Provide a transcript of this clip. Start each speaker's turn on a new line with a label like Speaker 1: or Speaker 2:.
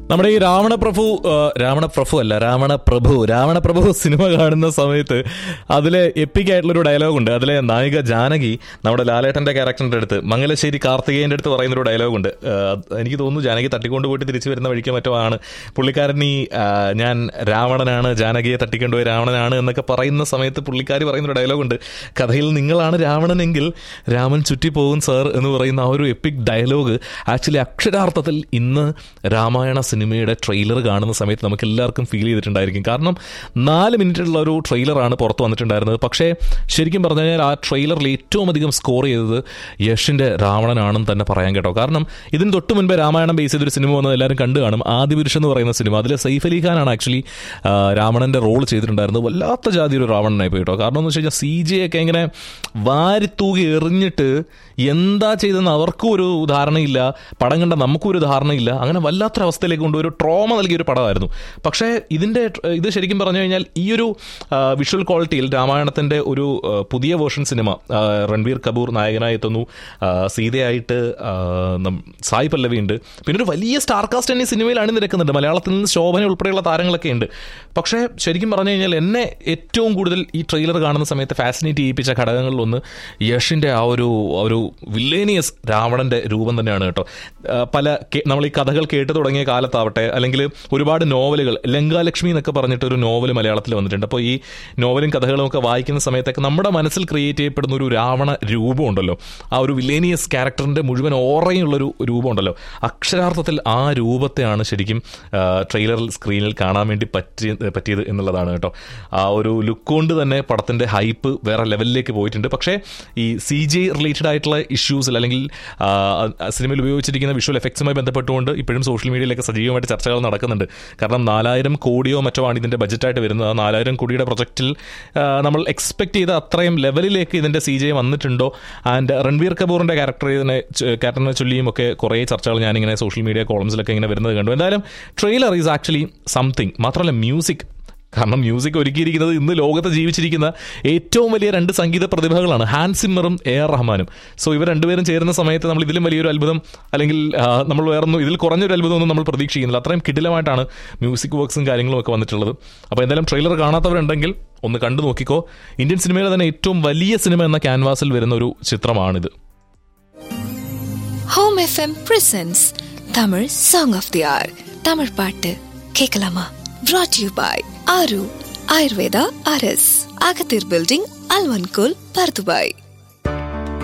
Speaker 1: നമ്മുടെ ഈ രാവണ പ്രഭു ആ, രാവണ പ്രഭു അല്ല രാവണ പ്രഭു രാവണ പ്രഭു സിനിമ കാണുന്ന സമയത്ത് അതിലെ എപ്പിക് ആയിട്ടുള്ളൊരു ഡയലോഗുണ്ട് അതിലെ നായിക ജാനകി നമ്മുടെ ലാലേട്ടന്റെ ക്യാരക്ടറിന്റെ അടുത്ത് മംഗലശ്ശേരി കാർത്തികേയന്റെ അടുത്ത് പറയുന്ന ഒരു ഡയലോഗുണ്ട് ആ, എനിക്ക് തോന്നുന്നു ജാനകി തട്ടിക്കൊണ്ട് പോയിട്ട് തിരിച്ചു വരുന്ന വഴിക്ക് മറ്റോ ആണ് പുള്ളിക്കാരൻ ഈ ആ, ഞാൻ രാവണനാണ് ജാനകിയെ തട്ടിക്കൊണ്ടുപോയി രാവണനാണ് എന്നൊക്കെ പറയുന്ന സമയത്ത് പുള്ളിക്കാരി പറയുന്ന ഒരു ഡയലോഗുണ്ട് കഥയിൽ നിങ്ങളാണ് രാവണനെങ്കിൽ രാമൻ ചുറ്റിപ്പോകും സാർ എന്ന് പറയുന്ന ആ ഒരു എപ്പിക് ഡയലോഗ് ആക്ച്വലി അക്ഷരാർത്ഥത്തിൽ ഇന്ന് രാമായണ സിനിമയുടെ ട്രെയിലർ കാണുന്ന സമയത്ത് നമുക്ക് എല്ലാവർക്കും ഫീൽ ചെയ്തിട്ടുണ്ടായിരിക്കും കാരണം നാല് മിനിറ്റുള്ള ഒരു ട്രെയിലറാണ് പുറത്ത് വന്നിട്ടുണ്ടായിരുന്നത് പക്ഷേ ശരിക്കും പറഞ്ഞു കഴിഞ്ഞാൽ ആ ട്രെയിലറിൽ ഏറ്റവും അധികം സ്കോർ ചെയ്തത് യഷിന്റെ രാവണനാണെന്ന് തന്നെ പറയാൻ കേട്ടോ കാരണം ഇതിന് തൊട്ട് മുൻപേ രാമായണം ബേസ് ചെയ്തൊരു സിനിമ വന്നത് എല്ലാവരും കണ്ടു കാണും ആദിപുരുഷ് എന്ന് പറയുന്ന സിനിമ അതിൽ സൈഫ് അലി ഖാനാണ് ആക്ച്വലി രാവണന്റെ റോൾ ചെയ്തിട്ടുണ്ടായിരുന്നത് വല്ലാത്ത ജാതി ഒരു രാവണനായി പോയി കേട്ടോ കാരണം എന്ന് വെച്ച് കഴിഞ്ഞാൽ സി ജി ഒക്കെ ഇങ്ങനെ വാരിത്തൂകി എറിഞ്ഞിട്ട് എന്താ ചെയ്തെന്ന് അവർക്കും ഒരു ധാരണയില്ല പടം കണ്ട നമുക്കും ഒരു ധാരണയില്ല അങ്ങനെ വല്ലാത്തൊരവസ്ഥയിലേക്ക് കൊണ്ട് ഒരു ട്രോമ നൽകിയ ഒരു പടമായിരുന്നു പക്ഷേ ഇതിൻ്റെ ഇത് ശരിക്കും പറഞ്ഞു കഴിഞ്ഞാൽ ഈ ഒരു വിഷ്വൽ ക്വാളിറ്റിയിൽ രാമായണത്തിൻ്റെ ഒരു ആ, പുതിയ വേർഷൻ സിനിമ ആ, രൺവീർ കപൂർ നായകനായി എത്തുന്നു ആ, സീതയായിട്ട് ആ, നം- സായി പല്ലവി ഉണ്ട് പിന്നെ ഒരു വലിയ സ്റ്റാർ കാസ്റ്റ് തന്നെ ഈ സിനിമയിൽ അണിനിരക്കുന്നുണ്ട് മലയാളത്തിൽ നിന്ന് ശോഭന ഉൾപ്പെടെയുള്ള താരങ്ങളൊക്കെ ഉണ്ട് പക്ഷേ ശരിക്കും പറഞ്ഞു കഴിഞ്ഞാൽ എന്നെ ഏറ്റവും കൂടുതൽ ഈ ട്രെയിലർ കാണുന്ന സമയത്ത് ഫാസിനേറ്റ് ചെയ്യിപ്പിച്ച ഘടകങ്ങളിലൊന്ന് യഷിൻ്റെ ആ ഒരു ആ ഒരു വില്ലേനിയസ് രാവണന്റെ രൂപം തന്നെയാണ് കേട്ടോ ആ, പല കേ- നമ്മൾ ഈ കഥകൾ കേട്ട് തുടങ്ങിയ കാലത്താവട്ടെ അല്ലെങ്കിൽ ഒരുപാട് നോവലുകൾ ലങ്കാലക്ഷ്മി എന്നൊക്കെ പറഞ്ഞിട്ട് ഒരു നോവൽ മലയാളത്തിൽ വന്നിട്ടുണ്ട് അപ്പോൾ ഈ നോവലും കഥകളും ഒക്കെ വായിക്കുന്ന സമയത്തൊക്കെ നമ്മുടെ മനസ്സിൽ ക്രിയേറ്റ് ചെയ്യപ്പെടുന്ന ഒരു രാവണ രൂപം ഉണ്ടല്ലോ ആ ഒരു വില്ലേനിയസ് ക്യാരക്ടറിന്റെ മുഴുവൻ ഓറയുള്ളൊരു രൂപം ഉണ്ടല്ലോ അക്ഷരാർത്ഥത്തിൽ ആ രൂപത്തെയാണ് ശരിക്കും ആ, ട്രെയിലറിൽ സ്ക്രീനിൽ കാണാൻ വേണ്ടി പറ്റി പറ്റിയത് എന്നുള്ളതാണ് കേട്ടോ ആ ഒരു ലുക്ക് കൊണ്ട് തന്നെ പടത്തിന്റെ ഹൈപ്പ് വേറെ ലെവലിലേക്ക് പോയിട്ടുണ്ട് പക്ഷേ ഈ സി ജി റിലേറ്റഡ് ആയിട്ടുള്ള ഇഷ്യൂസിൽ അല്ലെങ്കിൽ ആ, ആ സിനിമയിൽ ഉപയോഗിച്ചിരിക്കുന്ന വിഷ്വൽ എഫക്ട്സുമായി ബന്ധപ്പെട്ടുകൊണ്ട് ഇപ്പോഴും സോഷ്യൽ മീഡിയയിലൊക്കെ സജീവമായിട്ട് ചർച്ചകൾ നടക്കുന്നുണ്ട് കാരണം നാലായിരം കോടിയോ മറ്റോ ആണ് ഇതിന്റെ ബജറ്റായിട്ട് വരുന്നത് ആ നാലായിരം കോടിയുടെ പ്രൊജക്റ്റിൽ നമ്മൾ എക്സ്പെക്ട് ചെയ്ത അത്രയും ലെവലിലേക്ക് ഇതിന്റെ സി ജെ വന്നിട്ടുണ്ടോ ആൻഡ് രൺവീർ കപൂറിന്റെ ക്യാരക്ടറിനെ ക്യാരക്ടറിനെ ചൊല്ലിയും ഒക്കെ കുറേ ചർച്ചകൾ ഞാനിങ്ങനെ സോഷ്യൽ മീഡിയ കോളംസിലൊക്കെ ഇങ്ങനെ വരുന്നത് കണ്ടു എന്തായാലും ട്രെയിലർ ഈസ് ആക്ച്വലി സംതിങ് മാത്രമല്ല മ്യൂസിക് കാരണം മ്യൂസിക് ഒരുക്കിയിരിക്കുന്നത് ഇന്ന് ലോകത്ത് ജീവിച്ചിരിക്കുന്ന ഏറ്റവും വലിയ രണ്ട് സംഗീത പ്രതിഭകളാണ് ഹാൻസ് സിമ്മറും എ ആർ റഹ്മാനും സോ ഇവർ രണ്ടുപേരും ചേരുന്ന സമയത്ത് നമ്മൾ ഇതിലും വലിയൊരു അത്ഭുതം അല്ലെങ്കിൽ ആ, നമ്മൾ വേറൊന്നും ഇതിൽ കുറഞ്ഞൊരു അത്ഭുതമൊന്നും നമ്മൾ പ്രതീക്ഷിക്കുന്നില്ല അത്രയും കിടിലമായിട്ടാണ് മ്യൂസിക് വർക്ക്സും കാര്യങ്ങളും ഒക്കെ വന്നിട്ടുള്ളത് അപ്പോൾ എന്തായാലും ട്രെയിലർ കാണാത്തവരുണ്ടെങ്കിൽ ഒന്ന് കണ്ടു നോക്കിക്കോ ഇന്ത്യൻ സിനിമയിലെ തന്നെ ഏറ്റവും വലിയ സിനിമ എന്ന ക്യാൻവാസിൽ വരുന്ന ഒരു ചിത്രമാണിത്
Speaker 2: home FM presents Tamil song of the hour Tamil பாட்டு கேட்கலாமா brought யூ பாய் ஆரு ஆயுர்வேதா அரஸ் அகத்தீர் பில்டிங் அல்வன்கோல் பர்துபாய்